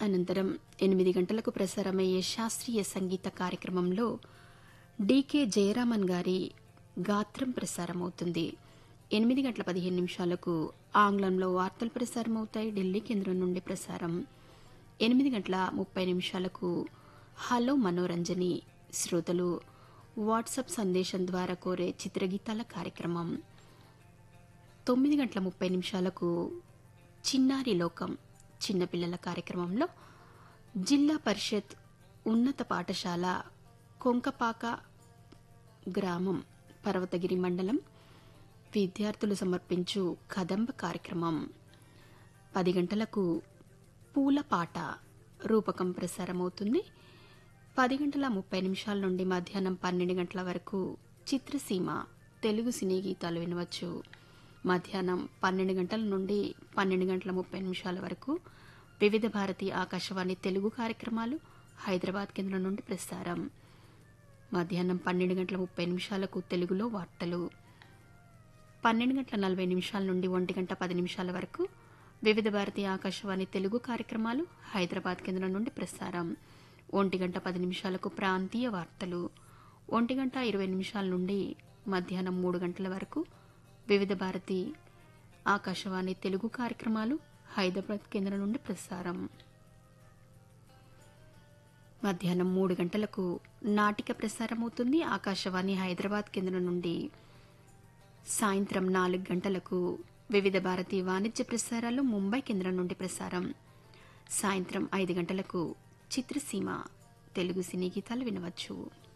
అనంతరం ఎనిమిది గంటలకు ప్రసారమయ్యే శాస్త్రీయ సంగీత కార్యక్రమంలో డీకే జయరామన్ గారి గాత్రం ప్రసారమవుతుంది ఎనిమిది గంటల పదిహేను నిమిషాలకు ఆంగ్లంలో వార్తలు ప్రసారమవుతాయి ఢిల్లీ కేంద్రం నుండి ప్రసారం ఎనిమిది గంటల ముప్పై నిమిషాలకు హలో మనోరంజని శ్రోతలు వాట్సాప్ సందేశం ద్వారా కోరే చిత్రగీతాల కార్యక్రమం తొమ్మిది గంటల ముప్పై నిమిషాలకు చిన్నారి లోకం చిన్నపిల్లల కార్యక్రమంలో జిల్లా పరిషత్ ఉన్నత పాఠశాల కొంకపాక గ్రామం పర్వతగిరి మండలం విద్యార్థులు సమర్పించు కదంబ కార్యక్రమం పది గంటలకు పూల పాట రూపకం ప్రసారమవుతుంది పది గంటల ముప్పై నిమిషాల నుండి మధ్యాహ్నం పన్నెండు గంటల వరకు చిత్రసీమ తెలుగు సినీ గీతాలు వినవచ్చు మధ్యాహ్నం పన్నెండు గంటల నుండి పన్నెండు గంటల ముప్పై నిమిషాల వరకు వివిధ భారతి ఆకాశవాణి తెలుగు కార్యక్రమాలు హైదరాబాద్ కేంద్రం నుండి ప్రసారం మధ్యాహ్నం పన్నెండు గంటల ముప్పై నిమిషాలకు తెలుగులో వార్తలు పన్నెండు గంటల నలభై నిమిషాల నుండి ఒంటి గంట పది నిమిషాల వరకు వివిధ భారతి ఆకాశవాణి తెలుగు కార్యక్రమాలు హైదరాబాద్ కేంద్రం నుండి ప్రసారం ఒంటి గంట పది నిమిషాలకు ప్రాంతీయ వార్తలు ఒంటి గంట ఇరవై నిమిషాల నుండి మధ్యాహ్నం మూడు గంటల వరకు వివిధ భారతి ఆకాశవాణి తెలుగు కార్యక్రమాలు హైదరాబాద్ కేంద్రం నుండి ప్రసారం మధ్యాహ్నం మూడు గంటలకు నాటిక ప్రసారమవుతుంది ఆకాశవాణి హైదరాబాద్ కేంద్రం నుండి సాయంత్రం నాలుగు గంటలకు వివిధ భారతి వాణిజ్య ప్రసారాలు ముంబై కేంద్రం నుండి ప్రసారం సాయంత్రం ఐదు గంటలకు చిత్రసీమ తెలుగు సినీ గీతాలు వినవచ్చు